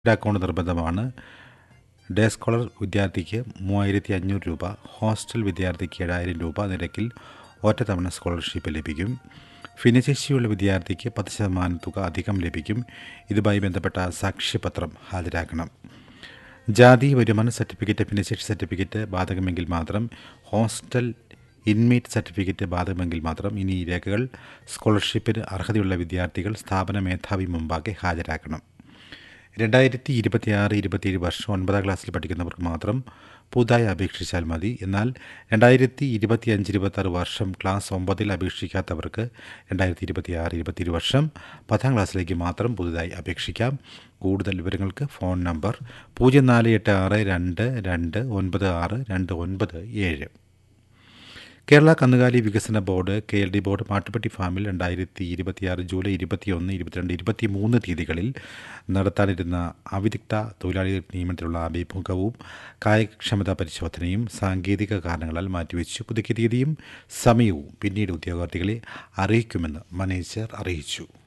account നിർബന്ധമാണ് day scholar വിദ്യാർത്ഥിക്ക് മൂവായിരത്തി അഞ്ഞൂറ് രൂപ ഹോസ്റ്റൽ വിദ്യാർത്ഥിക്ക് ഏഴായിരം രൂപ നിരക്കിൽ ഒറ്റത്തവണ സ്കോളർഷിപ്പ് ലഭിക്കും ഭിന്നശേഷിയുള്ള വിദ്യാർത്ഥിക്ക് പത്ത് ശതമാനം തുക അധികം ലഭിക്കും ഇതുമായി ബന്ധപ്പെട്ട സാക്ഷ്യപത്രം ഹാജരാക്കണം ജാതി വരുമാന സർട്ടിഫിക്കറ്റ് ഭിന്നശേഷി സർട്ടിഫിക്കറ്റ് ബാധകമെങ്കിൽ മാത്രം ഹോസ്റ്റൽ ഇൻമേറ്റ് സർട്ടിഫിക്കറ്റ് ബാധകമെങ്കിൽ മാത്രം ഇനി ഈ രേഖകൾ സ്കോളർഷിപ്പിന് അർഹതയുള്ള വിദ്യാർത്ഥികൾ സ്ഥാപന മേധാവി മുമ്പാകെ ഹാജരാക്കണം രണ്ടായിരത്തി ഇരുപത്തിയാറ് ഇരുപത്തിയേഴ് വർഷം ഒൻപതാം ക്ലാസ്സിൽ പഠിക്കുന്നവർക്ക് മാത്രം പുതുതായി അപേക്ഷിച്ചാൽ മതി എന്നാൽ രണ്ടായിരത്തി ഇരുപത്തിയഞ്ച് ഇരുപത്താറ് വർഷം ക്ലാസ് ഒമ്പതിൽ അപേക്ഷിക്കാത്തവർക്ക് രണ്ടായിരത്തി ഇരുപത്തിയാറ് ഇരുപത്തിയേഴ് വർഷം പത്താം ക്ലാസ്സിലേക്ക് മാത്രം പുതുതായി അപേക്ഷിക്കാം കൂടുതൽ വിവരങ്ങൾക്ക് ഫോൺ നമ്പർ പൂജ്യം നാല് എട്ട് ആറ് രണ്ട് രണ്ട് ഒൻപത് ആറ് രണ്ട് ഒൻപത് ഏഴ് കേരള കന്നുകാലി വികസന board K L D board Mattupetty ഫാമിൽ രണ്ടായിരത്തി ഇരുപത്തിയാറ് ജൂലൈ ഇരുപത്തിയൊന്ന് ഇരുപത്തിരണ്ട് ഇരുപത്തി മൂന്ന് തീയതികളിൽ നടത്താനിരുന്ന അവിദഗ്ധ തൊഴിലാളി നിയമനത്തിലുള്ള അഭിമുഖവും കായികക്ഷമതാ പരിശോധനയും സാങ്കേതിക കാരണങ്ങളാൽ മാറ്റിവെച്ചു പുതുക്കിയ തീയതിയും സമയവും പിന്നീട് ഉദ്യോഗാർത്ഥികളെ അറിയിക്കുമെന്ന് മാനേജർ അറിയിച്ചു